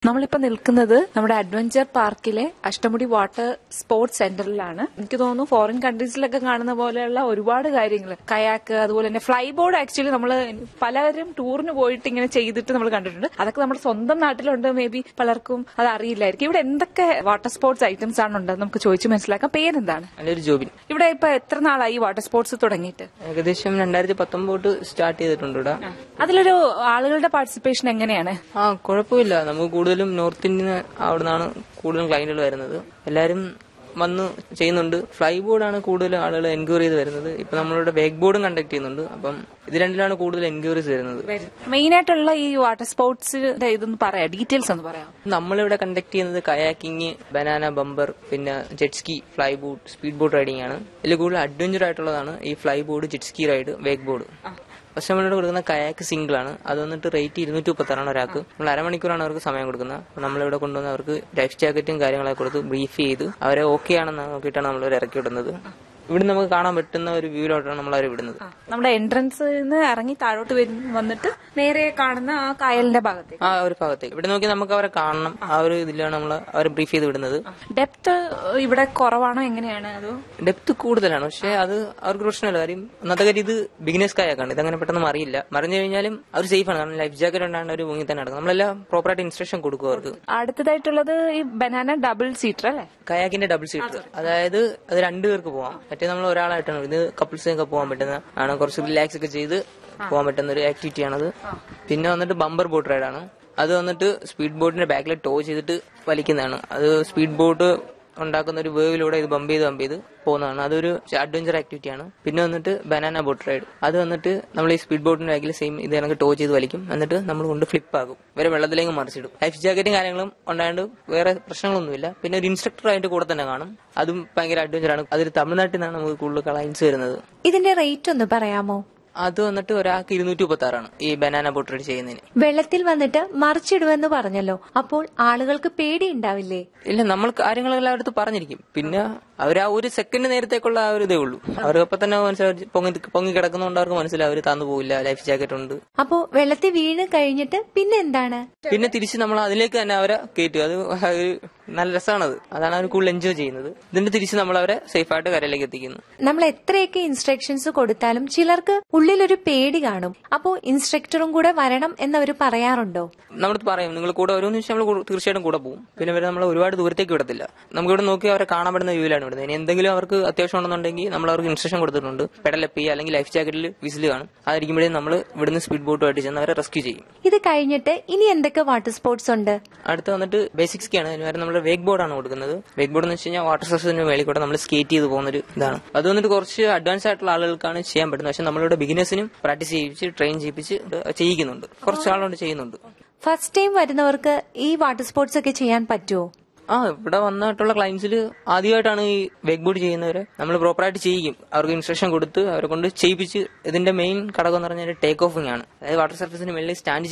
നമ്മളിപ്പോ നിൽക്കുന്നത് നമ്മുടെ അഡ്വഞ്ചർ പാർക്കിലെ അഷ്ടമുടി വാട്ടർ സ്പോർട്സ് സെന്ററിലാണ് എനിക്ക് തോന്നുന്നു ഫോറിൻ കൺട്രീസിലൊക്കെ കാണുന്ന പോലെയുള്ള ഒരുപാട് കാര്യങ്ങൾ കയാക്ക് അതുപോലെ തന്നെ ഫ്ലൈ ബോർഡ് ആക്ച്വലി നമ്മൾ പലരും ടൂറിന് പോയിട്ട് ഇങ്ങനെ ചെയ്തിട്ട് നമ്മൾ കണ്ടിട്ടുണ്ട് അതൊക്കെ നമ്മുടെ സ്വന്തം നാട്ടിലുണ്ട് മേ ബി പലർക്കും അത് അറിയില്ലായിരിക്കും ഇവിടെ എന്തൊക്കെ വാട്ടർ സ്പോർട്സ് ഐറ്റംസ് ആണ് ഉണ്ടെന്ന് നമുക്ക് ചോദിച്ചു മനസ്സിലാക്കാം പേരെന്താണ് നല്ലൊരു ജോബിൻ ഇവിടെ ഇപ്പൊ എത്ര നാളായി വാട്ടർ സ്പോർട്സ് തുടങ്ങിയിട്ട് ഏകദേശം രണ്ടായിരത്തി പത്തൊമ്പത് സ്റ്റാർട്ട് ചെയ്തിട്ടുണ്ട് ഇവിടെ അതിലൊരു ആളുകളുടെ പാർട്ടിസിപ്പേഷൻ എങ്ങനെയാണ് ആ കുഴപ്പമില്ല നമുക്ക് കൂടുതലും നോർത്ത് ഇന്ത്യൻ അവിടെ നിന്നാണ് കൂടുതലും ക്ലയന്റുകൾ വരുന്നത് എല്ലാരും വന്ന് ചെയ്യുന്നുണ്ട് ഫ്ലൈ ബോർഡാണ് കൂടുതൽ ആളുകൾ എൻക്വയറി ചെയ്ത് വരുന്നത് ഇപ്പൊ നമ്മളിവിടെ വേക്ക് ബോർഡും കണ്ടക്ട് ചെയ്യുന്നുണ്ട് അപ്പം ഇത് രണ്ടിലാണ് കൂടുതൽ എൻക്വയറീസ് വരുന്നത് മെയിൻ ആയിട്ടുള്ള ഈ വാട്ടർ സ്പോർട്സിന്റെ ഇതൊന്ന് പറയാം ഡീറ്റെയിൽസ് ഒന്ന് പറയാം നമ്മളിവിടെ കണ്ടക്ട് ചെയ്യുന്നത് കയാക്കിങ് ബനാന ബമ്പർ പിന്നെ jet ski fly boat speed boat riding ആണ് ഇതിൽ കൂടുതൽ അഡ്വഞ്ചർ ആയിട്ടുള്ളതാണ് ഈ fly board jet ski ride wake board പക്ഷെ നമ്മളിവിടെ കൊടുക്കുന്ന കയാക്ക് സിംഗിൾ ആണ് അത് വന്നിട്ട് റേറ്റ് ഇരുന്നൂറ്റി മുപ്പത്താറാണ് ഒരാൾക്ക് നമ്മൾ അരമണിക്കൂറാണ് അവർക്ക് സമയം കൊടുക്കുന്നത് അപ്പോൾ നമ്മളിവിടെ കൊണ്ടുവന്ന് അവർക്ക് ലൈഫ് ജാക്കറ്റും കാര്യങ്ങളൊക്കെ കൊടുത്ത് ബ്രീഫ് ചെയ്ത് അവരെ ഓക്കെ ആണെന്ന് നോക്കിയിട്ടാണ് നമ്മൾ ഇറക്കി വിടുന്നത് ഇവിടെ നമുക്ക് കാണാൻ പറ്റുന്ന ഒരു വ്യൂലോട്ടാണ് നമ്മൾ അവരെ വിടുന്നത് നമ്മുടെ എൻട്രൻസ് നിന്ന് ഇറങ്ങി താഴോട്ട് വരും വന്നിട്ട് നേരെ കാണുന്ന ആ കായലിന്റെ ഭാഗത്തേക്ക് ആ ഒരു ഭാഗത്തേക്ക് ഇവിടെ നോക്കി നമുക്ക് അവരെ കാണണം ആ ഒരു ഇതിലാണ് നമ്മൾ അവരെ ബ്രീഫ് ചെയ്ത് വിടുന്നത് ഡെപ്ത് ഇവിടെ കുറവാണോ എങ്ങനെയാണ് അതോ ഡെപ്ത് കൂടുതലാണ് പക്ഷെ അത് അവർക്ക് പ്രശ്നമില്ല കാര്യം ഒന്നാമത്തെ കാര്യം ഇത് ബിഗിനേഴ്സ് കായാക്കാണ് ഇതങ്ങനെ പെട്ടെന്ന് അറിയില്ല മറിഞ്ഞു കഴിഞ്ഞാലും അവർ സേഫ് ആണ് കാരണം ലൈഫ് ജാക്കറ്റ് ഉണ്ടാണ് ഒരു മുങ്ങി തന്നെ നടക്കും നമ്മളെല്ലാം പ്രോപ്പറായിട്ട് ഇൻസ്ട്രക്ഷൻ കൊടുക്കും അവർക്ക് അടുത്തതായിട്ടുള്ളത് ഈ ബനാന ഡബിൾ സീറ്റർ അല്ലേ കയാക്കിന്റെ ഡബിൾ സീറ്റർ അതായത് അത് രണ്ടുപേർക്ക് പോവാം മറ്റേ നമ്മൾ ഒരാളായിട്ടാണ് ഇത് കപ്പിൾസിനൊക്കെ പോകാൻ പറ്റുന്ന ആണ് കുറച്ച് റിലാക്സ് ഒക്കെ ചെയ്ത് പോകാൻ പറ്റുന്ന ഒരു ആക്ടിവിറ്റി ആണത് പിന്നെ വന്നിട്ട് ബമ്പർ ബോട്ട് റൈഡാണ് അത് വന്നിട്ട് സ്പീഡ് ബോട്ടിന്റെ ബാക്കിൽ ടോ ചെയ്തിട്ട് വലിക്കുന്നതാണ് അത് സ്പീഡ് ബോട്ട് ഉണ്ടാക്കുന്ന ഒരു വേവിലൂടെ ഇത് ബമ്പ് ചെയ്ത് ബമ്പ് ചെയ്ത് പോകുന്നതാണ് അതൊരു അഡ്വഞ്ചർ ആക്ടിവിറ്റി ആണ് പിന്നെ വന്നിട്ട് ബനാന ബോട്ട് റൈഡ് അത് വന്നിട്ട് നമ്മൾ ഈ സ്പീഡ് ബോട്ടിന്റെ ബാക്കിൽ സെയിം ഇത് കണക്ക് ടോ ചെയ്ത് വലിക്കും എന്നിട്ട് നമ്മൾ കൊണ്ട് ഫ്ലിപ്പ് ആകും ഇവരെ വെള്ളത്തിലേക്ക് മറിച്ചിടും ലൈഫ് ജാക്കറ്റും കാര്യങ്ങളും ഉണ്ടായത് വേറെ പ്രശ്നങ്ങളൊന്നുമില്ല പിന്നെ ഒരു ഇൻസ്ട്രക്ടർ ആയിട്ട് കൂടെ തന്നെ കാണും അതും ഭയങ്കര അഡ്വഞ്ചർ ആണ് അതിൽ തമിഴ്നാട്ടിൽ നിന്നാണ് നമുക്ക് കൂടുതൽ ക്ലയൻസ് വരുന്നത് ഇതിന്റെ റേറ്റ് ഒന്ന് പറയാമോ അത് വന്നിട്ട് ഒരാൾക്ക് ഇരുന്നൂറ്റി മുപ്പത്തി ആറാണ് ഈ ബനാന ബോട്ട് റൈഡ് ചെയ്യുന്നതിന് വെള്ളത്തിൽ വന്നിട്ട് മറിച്ചിടുമെന്ന് പറഞ്ഞല്ലോ അപ്പോൾ ആളുകൾക്ക് പേടിയുണ്ടാവില്ലേ ഇല്ല നമ്മൾ കാര്യങ്ങളെല്ലാം അടുത്ത് പറഞ്ഞിരിക്കും പിന്നെ അവർ ആ ഒരു സെക്കൻഡ് നേരത്തേക്കുള്ള ആ ഒരു ഇതേ ഉള്ളൂ അവർക്ക് തന്നെ മനസ്സിലാവും പൊങ്ങി പൊങ്ങി കിടക്കുന്നതുകൊണ്ട് അവർക്ക് മനസ്സിലാവും അവർ താന്നു പോവില്ല ലൈഫ് ജാക്കറ്റ് ഉണ്ട് അപ്പോ വെള്ളത്തിൽ വീണ് കഴിഞ്ഞിട്ട് പിന്നെ എന്താണ് പിന്നെ തിരിച്ച് നമ്മൾ അതിലേക്ക് തന്നെ അവരെ കയറ്റുക അത് ഒരു നല്ല രസമാണത് അതാണ് അവർ കൂടുതൽ എൻജോയ് ചെയ്യുന്നത് ഇതിന്റെ തിരിച്ച് നമ്മൾ അവരെ സേഫായിട്ട് കരയിലേക്ക് എത്തിക്കുന്നു നമ്മൾ എത്രയൊക്കെ ഇൻസ്ട്രക്ഷൻസ് കൊടുത്താലും ചിലർക്ക് ഉള്ളിലൊരു പേടി കാണും അപ്പോ ഇൻസ്ട്രക്ടറും കൂടെ വരണം എന്നവർ പറയാറുണ്ടോ നമ്മളടുത്ത് പറയും നിങ്ങൾ കൂടെ വരുമെന്ന് വെച്ചാൽ നമ്മൾ തീർച്ചയായിട്ടും കൂടെ പോകും പിന്നെ ഇവരെ നമ്മൾ ഒരുപാട് ദൂരത്തേക്ക് വിടത്തില്ല നമുക്ക് ഇവിടെ നോക്കി അവരെ കാണാൻ പറ്റുന്ന വ്യൂലാണ് വിടുന്നത് ഇനി എന്തെങ്കിലും അവർക്ക് അത്യാവശ്യം ഉണ്ടെന്നുണ്ടെങ്കിൽ നമ്മൾ അവർക്ക് ഇൻസ്ട്രക്ഷൻ കൊടുത്തിട്ടുണ്ട് പെഡലപ്പ് ചെയ്യുക അല്ലെങ്കിൽ ലൈഫ് ജാക്കറ്റിൽ വിസിൽ കാണും അതായിരിക്കുമ്പോഴേ നമ്മൾ ഇവിടുന്ന് സ്പീഡ് ബോട്ടുമായിട്ട് ചെന്ന് അവരെ റെസ്ക്യൂ ചെയ്യും ഇത് കഴിഞ്ഞിട്ട് ഇനി എന്തൊക്കെ വാട്ടർ സ്പോർട്സ് ഉണ്ട് അടുത്ത വന്നിട്ട് ബേസിക്സ് ആണ് അതിന് വരെ നമ്മൾ വേക്ക് ബോർഡാണ് കൊടുക്കുന്നത് വേക്ക് ബോർഡ് എന്ന് വെച്ച് കഴിഞ്ഞാൽ വാട്ടർ സോഴ്സിന്റെ മേളിൽ കൂടെ നമ്മൾ സ്കേറ്റ് ചെയ്ത് പോകുന്ന ഒരു ഇതാണ് അത് വന്നിട്ട് കുറച്ച് അഡ്വാൻസ് ആയിട്ടുള്ള ആളുകൾക്കാണ് ചെയ്യാൻ പറ്റുന്നത് പക്ഷെ നമ്മളിവിടെ ബിഗിനേഴ്സിനും പ്രാക്ടീസ് ചെയ്യിപ്പിച്ച് ട്രെയിൻ ചെയ്യിപ്പിച്ച് ചെയ്യിക്കുന്നുണ്ട് കുറച്ച് ആളുകൊണ്ട് ചെയ്യുന്നുണ്ട് ഫസ്റ്റ് ടൈം വരുന്നവർക്ക് ഈ വാട്ടർ സ്പോർട്സ് ഒക്കെ ചെയ്യാൻ പറ്റുമോ ആ ഇവിടെ വന്നിട്ടുള്ള ക്ലയൻസിൽ ആദ്യമായിട്ടാണ് ഈ വേക്ക് ബോർഡ് ചെയ്യുന്നവരെ നമ്മൾ പ്രോപ്പറായിട്ട് ചെയ്യിക്കും അവർക്ക് ഇൻസ്ട്രക്ഷൻ കൊടുത്ത് അവരെ കൊണ്ട് ചെയ്യിപ്പിച്ച് ഇതിന്റെ മെയിൻ ഘടകം എന്ന് പറഞ്ഞാൽ ടേക്ക് ഓഫിംഗ് ആണ് അതായത് വാട്ടർ സർഫസിന് മേളിൽ സ്റ്റാൻഡ്